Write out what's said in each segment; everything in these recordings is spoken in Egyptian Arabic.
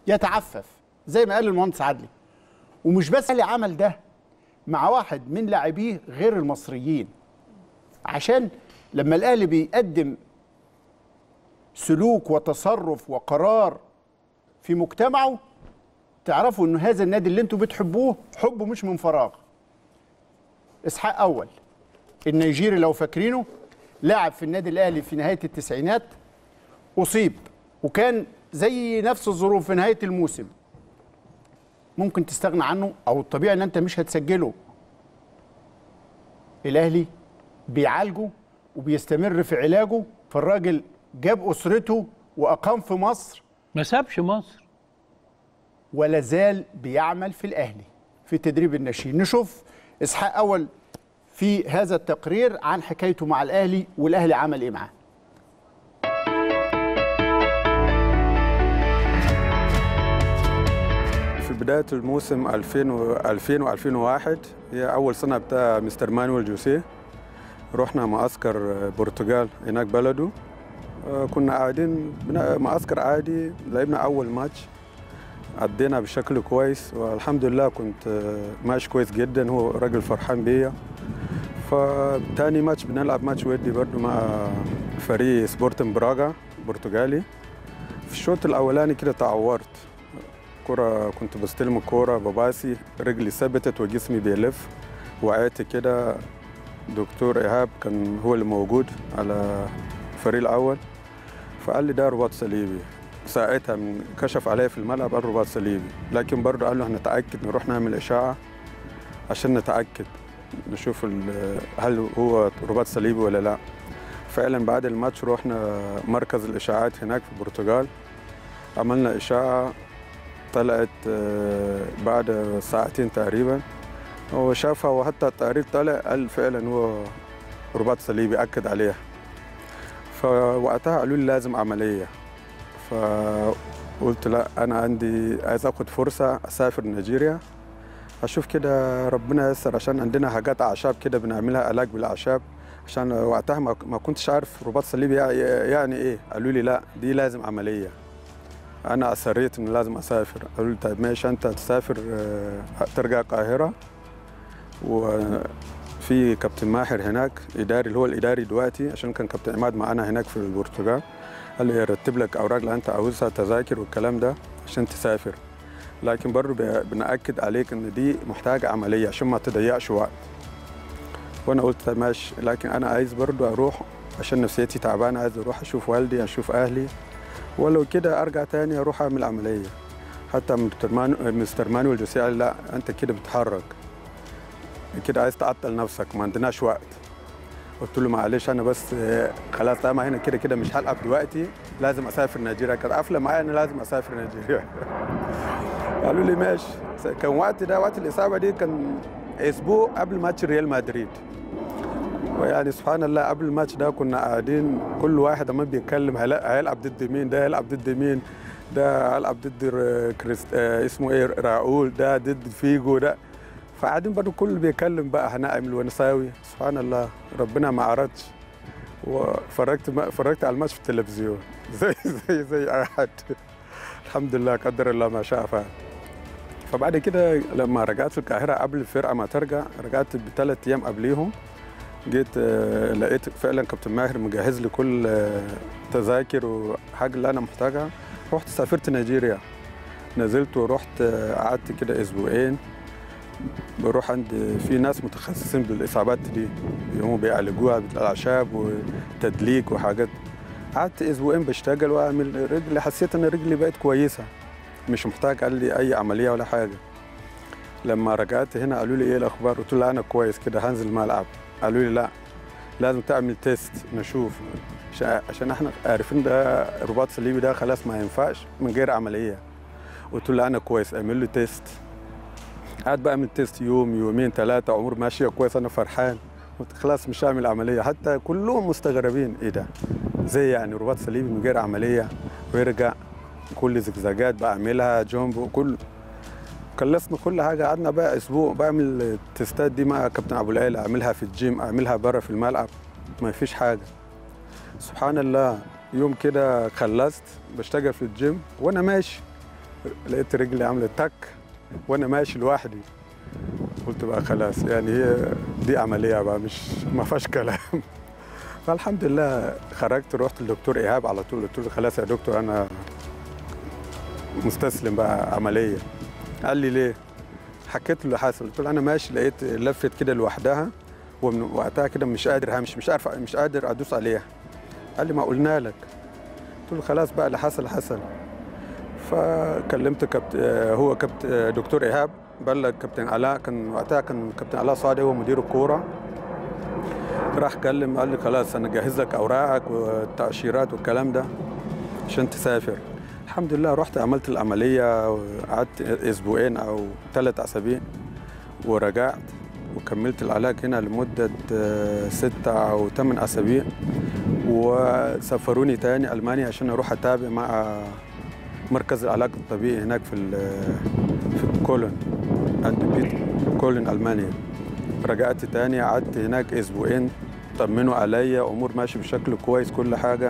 يتعفف زي ما قال المهندس عدلي ومش بس اللي عمل ده مع واحد من لاعبيه غير المصريين عشان لما الاهلي بيقدم سلوك وتصرف وقرار في مجتمعه تعرفوا ان هذا النادي اللي انتم بتحبوه حبه مش من فراغ اسحاق اول النيجيري لو فاكرينه لاعب في النادي الاهلي في نهايه التسعينات اصيب وكان زي نفس الظروف في نهايه الموسم ممكن تستغنى عنه او الطبيعي ان انت مش هتسجله الاهلي بيعالجه وبيستمر في علاجه فالراجل جاب اسرته واقام في مصر ما سابش مصر ولا زال بيعمل في الاهلي في تدريب الناشئين نشوف اسحاق اول في هذا التقرير عن حكايته مع الاهلي والاهلي عمل ايه معاه في بداية الموسم 2000 و 2000 و 2001 هي أول سنة بتاع مستر مانويل جوسيه رحنا معسكر البرتغال هناك بلده آه، كنا قاعدين بنا- معسكر عادي لعبنا أول ماتش عدينا بشكل كويس والحمد لله كنت آه، ماشي كويس جدا هو راجل فرحان بيا فتاني ماتش بنلعب ماتش ودي برضو مع فريق سبورتن براغا برتغالي في الشوط الأولاني كده تعورت كرة كنت بستلم الكورة بباسي رجلي ثبتت وجسمي بيلف وقعت كده دكتور إيهاب كان هو اللي موجود على الفريق الأول فقال لي ده رباط صليبي ساعتها من كشف عليا في الملعب قال رباط صليبي لكن برضه قال له هنتأكد نروح نعمل إشاعة عشان نتأكد نشوف ال- هل هو رباط صليبي ولا لا فعلا بعد الماتش رحنا مركز الإشاعات هناك في البرتغال عملنا إشاعة طلعت آه، بعد ساعتين تقريبا هو شافها وحتى التقرير طلع قال فعلا هو رباط صليبي أكد عليها فوقتها قالوا لي لازم عملية فقلت لا أنا عندي عايز أخد فرصة أسافر نيجيريا أشوف كده ربنا ييسر عشان عندنا حاجات أعشاب كده بنعملها علاج بالأعشاب عشان وقتها ما ما كنتش عارف رباط صليبي يع- يعني إيه قالوا لي لا دي لازم عملية انا اصريت انه لازم اسافر قالوا لي طيب ماشي انت تسافر آه، ترجع القاهره وفي كابتن ماهر هناك اداري اللي هو الاداري دلوقتي عشان كان كابتن عماد معانا هناك في البرتغال قال لي يرتب لك اوراق اللي انت عاوزها تذاكر والكلام ده عشان تسافر لكن برضه بي- بنأكد عليك ان دي محتاجه عمليه عشان ما تضيعش وقت وانا قلت طيب ماشي لكن انا عايز برضه اروح عشان نفسيتي تعبانه عايز اروح اشوف والدي اشوف اهلي ولو كده ارجع تاني اروح اعمل عمليه حتى مستر مان- مستر مانويل جوسيه قال لا انت كده بتحرك كده عايز تعطل نفسك ما عندناش وقت قلت له معلش انا بس آه، خلاص طالما هنا كده كده مش هلعب دلوقتي لازم اسافر نيجيريا كانت قافله معايا انا لازم اسافر نيجيريا قالوا لي ماشي كان وقت ده وقت الاصابه دي كان اسبوع قبل ماتش ريال مدريد ويعني سبحان الله قبل الماتش ده كنا قاعدين كل واحد اما بيتكلم هيلا- هيلعب ضد مين ده هيلعب ضد مين ده هيلعب ضد ر- كريست آه اسمه ايه راؤول ده ضد فيجو ده فقاعدين برضه كل بيتكلم بقى هنعمل ونساوي سبحان الله ربنا ما عرضش وفرجت ما فرجت على الماتش في التلفزيون زي زي زي اي حد الحمد لله قدر الله ما شاء فعل فبعد كده لما رجعت في القاهره قبل الفرقه ما ترجع رجعت بثلاث ايام قبليهم جيت آه، لقيت فعلا كابتن ماهر مجهز لي كل آه، تذاكر وحاجه اللي انا محتاجها رحت سافرت نيجيريا نزلت ورحت آه، قعدت كده اسبوعين بروح عند في ناس متخصصين بالاصابات دي هم بيعالجوها بالاعشاب وتدليك وحاجات قعدت اسبوعين بشتغل واعمل رجلي حسيت ان رجلي بقت كويسه مش محتاج قال لي اي عمليه ولا حاجه لما رجعت هنا قالوا لي ايه الاخبار قلت له انا كويس كده هنزل ملعب قالوا لي لا لازم تعمل تيست نشوف عشان- عشان احنا عارفين ده رباط صليبي ده خلاص ما ينفعش من غير عمليه قلت له انا كويس اعمل له تيست قعد بعمل تيست يوم يومين ثلاثه عمر ماشيه كويس انا فرحان قلت خلاص مش هعمل عمليه حتى كلهم مستغربين ايه ده زي يعني رباط صليبي من غير عمليه ويرجع كل زجزاجات بعملها جنب وكل خلصنا كل حاجه قعدنا بقى اسبوع بعمل التستات دي مع كابتن ابو العيله اعملها في الجيم اعملها بره في الملعب ما فيش حاجه سبحان الله يوم كده خلصت بشتغل في الجيم وانا ماشي لقيت رجلي عملت تك وانا ماشي لوحدي قلت بقى خلاص يعني هي دي عمليه بقى مش ما فيهاش كلام فالحمد لله خرجت رحت للدكتور ايهاب على طول قلت له خلاص يا دكتور انا مستسلم بقى عمليه قال لي ليه حكيت له اللي حصل قلت له انا ماشي لقيت لفت كده لوحدها ومن وقتها كده مش قادر همشي مش عارف مش قادر ادوس عليها قال لي ما قلنا لك قلت له خلاص بقى اللي حصل حصل فكلمت كبت هو كبت دكتور ايهاب بلغ كابتن علاء كان وقتها كان كابتن علاء صادق هو مدير الكوره راح كلم قال لي خلاص انا جهز لك اوراقك والتاشيرات والكلام ده عشان تسافر الحمد لله رحت عملت العمليه وقعدت اسبوعين او ثلاث اسابيع ورجعت وكملت العلاج هنا لمده ستة او ثمان اسابيع وسافروني تاني المانيا عشان اروح اتابع مع مركز العلاج الطبيعي هناك في في كولن عند بيت كولن المانيا رجعت تاني قعدت هناك اسبوعين طمنوا عليا امور ماشيه بشكل كويس كل حاجه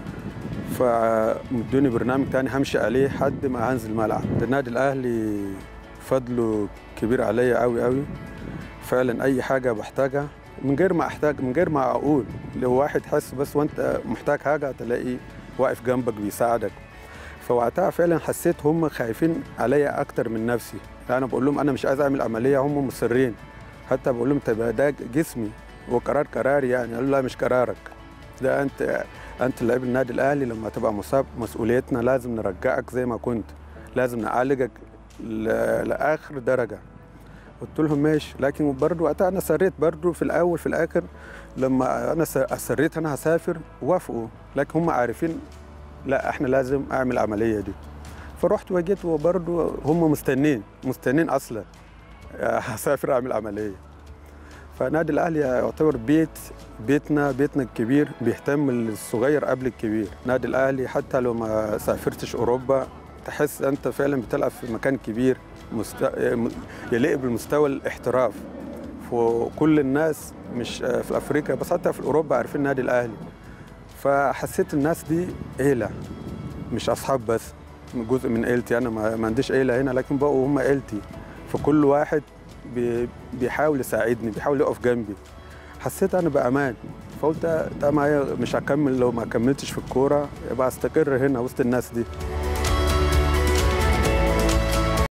فمدوني برنامج تاني همشي عليه لحد ما هنزل الملعب النادي الاهلي فضله كبير عليا قوي قوي فعلا اي حاجه بحتاجها من غير ما احتاج من غير ما اقول لو واحد حس بس وانت محتاج حاجه تلاقي واقف جنبك بيساعدك فوقتها فعلا حسيت هم خايفين عليا اكتر من نفسي انا بقول لهم انا مش عايز اعمل عمليه هم مصرين حتى بقول لهم طب ده جسمي وقرار قراري يعني قالوا لا مش قرارك ده انت انت لاعب النادي الاهلي لما تبقى مصاب مسؤوليتنا لازم نرجعك زي ما كنت لازم نعالجك لاخر درجه قلت لهم ماشي لكن برضه وقتها انا سريت برضه في الاول في الاخر لما انا سريت انا هسافر وافقوا لكن هم عارفين لا احنا لازم اعمل العمليه دي فرحت وجيت وبرضه هم مستنين مستنين اصلا هسافر اعمل عمليه فنادي الاهلي يعتبر بيت بيتنا بيتنا الكبير بيهتم الصغير قبل الكبير نادي الاهلي حتى لو ما سافرتش اوروبا تحس انت فعلا بتلعب في مكان كبير مست... يليق بالمستوى الاحتراف وكل الناس مش في افريقيا بس حتى في اوروبا عارفين النادي الاهلي فحسيت الناس دي عيله مش اصحاب بس جزء من عيلتي انا ما عنديش عيله هنا لكن بقوا هم عيلتي فكل واحد بيحاول يساعدني بيحاول يقف جنبي حسيت انا بامان فقلت طب مش هكمل لو ما كملتش في الكوره يبقى استقر هنا وسط الناس دي